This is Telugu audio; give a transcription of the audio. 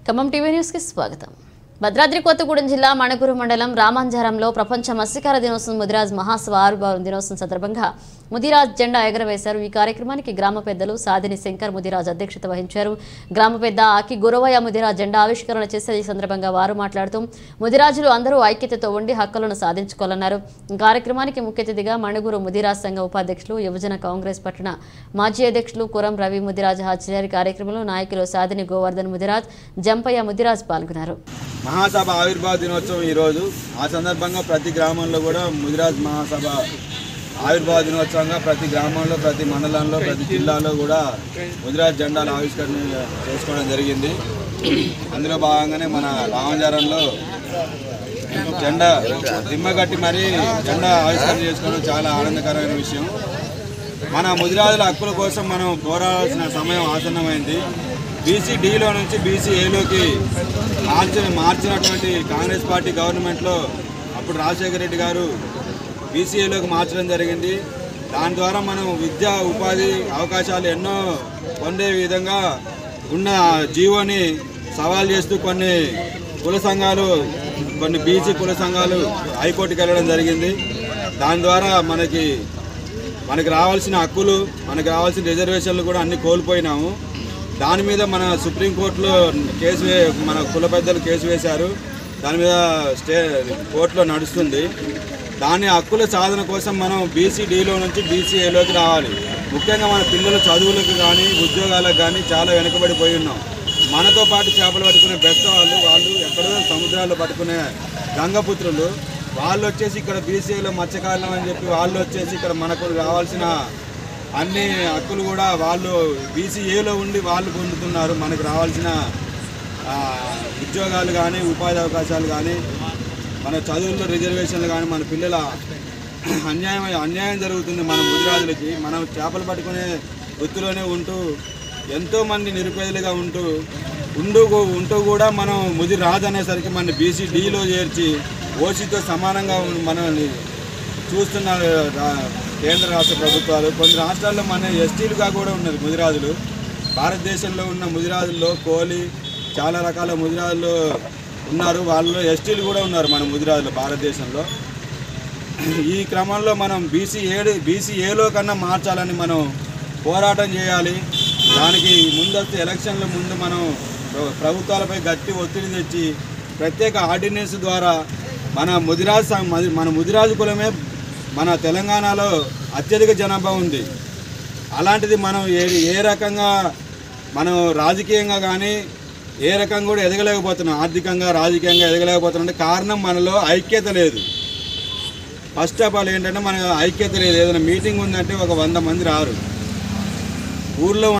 ఖమ్మం టీవీ న్యూస్కి స్వాగతం భద్రాద్రి కొత్తగూడెం జిల్లా మణుగురు మండలం రామాంజారంలో ప్రపంచ మత్స్యకార దినోత్సవం ముదిరాజ్ మహాసభ ఆవిర్భావం దినోత్సవం సందర్భంగా ముదిరాజ్ జెండా ఎగరవేశారు ఈ కార్యక్రమానికి గ్రామ పెద్దలు సాధిని శంకర్ ముదిరాజ్ అధ్యక్షత వహించారు గ్రామ పెద్ద ఆకి గురవయ్య ముదిరాజ్ జెండా ఆవిష్కరణ చేసే ఈ సందర్భంగా వారు మాట్లాడుతూ ముదిరాజులు అందరూ ఐక్యతతో ఉండి హక్కులను సాధించుకోవాలన్నారు ఈ కార్యక్రమానికి ముఖ్య అతిథిగా మణుగురు ముదిరాజ్ సంఘ ఉపాధ్యక్షులు యువజన కాంగ్రెస్ పట్టణ మాజీ అధ్యక్షులు కురం రవి ముదిరాజ్ హాజరయ్యారు కార్యక్రమంలో నాయకులు సాధిని గోవర్ధన్ ముదిరాజ్ జంపయ్య ముదిరాజ్ పాల్గొన్నారు మహాసభ ఆవిర్భావ దినోత్సవం ఈరోజు ఆ సందర్భంగా ప్రతి గ్రామంలో కూడా ముదిరాజ్ మహాసభ ఆవిర్భావ దినోత్సవంగా ప్రతి గ్రామంలో ప్రతి మండలంలో ప్రతి జిల్లాలో కూడా ముదిరాజ్ జెండాలు ఆవిష్కరణ చేసుకోవడం జరిగింది అందులో భాగంగానే మన రామజారంలో జెండా దిమ్మ కట్టి మరీ జెండా ఆవిష్కరణ చేసుకోవడం చాలా ఆనందకరమైన విషయం మన ముదిరాజుల హక్కుల కోసం మనం పోరాడాల్సిన సమయం ఆసన్నమైంది బీసీ డీలో నుంచి బీసీ ఏలోకి మార్చిన మార్చినటువంటి కాంగ్రెస్ పార్టీ గవర్నమెంట్లో అప్పుడు రాజశేఖర రెడ్డి గారు బీసీఏలోకి మార్చడం జరిగింది దాని ద్వారా మనం విద్యా ఉపాధి అవకాశాలు ఎన్నో పొందే విధంగా ఉన్న జీవోని సవాల్ చేస్తూ కొన్ని కుల సంఘాలు కొన్ని బీసీ కుల సంఘాలు హైకోర్టుకి వెళ్ళడం జరిగింది దాని ద్వారా మనకి మనకి రావాల్సిన హక్కులు మనకి రావాల్సిన రిజర్వేషన్లు కూడా అన్ని కోల్పోయినాము దాని మీద మన సుప్రీంకోర్టులో కేసు వే మన కుల పెద్దలు కేసు వేశారు దాని మీద స్టే కోర్టులో నడుస్తుంది దాని హక్కుల సాధన కోసం మనం బీసీడీలో నుంచి బీసీఏలోకి రావాలి ముఖ్యంగా మన పిల్లల చదువులకు కానీ ఉద్యోగాలకు కానీ చాలా వెనుకబడిపోయి ఉన్నాం మనతో పాటు చేపలు పట్టుకునే బెస్ట్ వాళ్ళు వాళ్ళు ఎక్కడో సముద్రాల్లో పట్టుకునే గంగపుత్రులు వాళ్ళు వచ్చేసి ఇక్కడ బీసీఏలో మత్స్యకారులం అని చెప్పి వాళ్ళు వచ్చేసి ఇక్కడ మనకు రావాల్సిన అన్ని హక్కులు కూడా వాళ్ళు బీసీఏలో ఉండి వాళ్ళు పొందుతున్నారు మనకు రావాల్సిన ఆ, ఉద్యోగాలు కానీ ఉపాధి అవకాశాలు కానీ మన చదువుల్లో రిజర్వేషన్లు కానీ మన పిల్లల అన్యాయం అన్యాయం జరుగుతుంది మన ముదిరాజులకి మనం చేపలు పట్టుకునే వృత్తిలోనే ఉంటూ ఎంతోమంది నిరుపేదలుగా ఉంటూ ఉండు ఉంటూ కూడా మనం ముది రాజు అనేసరికి మన బీసీ డీలో చేర్చి ఓసీతో సమానంగా ఉన్న మనల్ని చూస్తున్న రా- కేంద్ర రాష్ట్ర ప్రభుత్వాలు కొన్ని రాష్ట్రాల్లో మన ఎస్టీలుగా కూడా ఉన్నారు ముదిరాజులు భారతదేశంలో ఉన్న ముదిరాజుల్లో కోలి చాలా రకాల ముదిరాజులు ఉన్నారు వాళ్ళలో ఎస్టీలు కూడా ఉన్నారు మన ముదిరాజులు భారతదేశంలో ఈ క్రమంలో మనం బీసీ ఏడు బీసీ ఏలో కన్నా మార్చాలని మనం పోరాటం చేయాలి దానికి ముందస్తు ఎలక్షన్ల ముందు మనం ప్ర- ప్రభుత్వాలపై గట్టి ఒత్తిడి తెచ్చి ప్రత్యేక ఆర్డినెన్స్ ద్వారా మన ముదిరాజు సం- మన- మన ముదిరాజు కులమే మన తెలంగాణలో అత్యధిక జనాభా ఉంది అలాంటిది మనం ఏ ఏ రకంగా మనం రాజకీయంగా కానీ ఏ రకంగా కూడా ఎదగలేకపోతున్నాం ఆర్థికంగా రాజకీయంగా ఎదగలేకపోతున్నాం అంటే కారణం మనలో ఐక్యత లేదు ఫస్ట్ ఆఫ్ ఆల్ ఏంటంటే మన ఐక్యత లేదు ఏదైనా మీటింగ్ ఉందంటే ఒక వంద మంది రారు ఊర్లో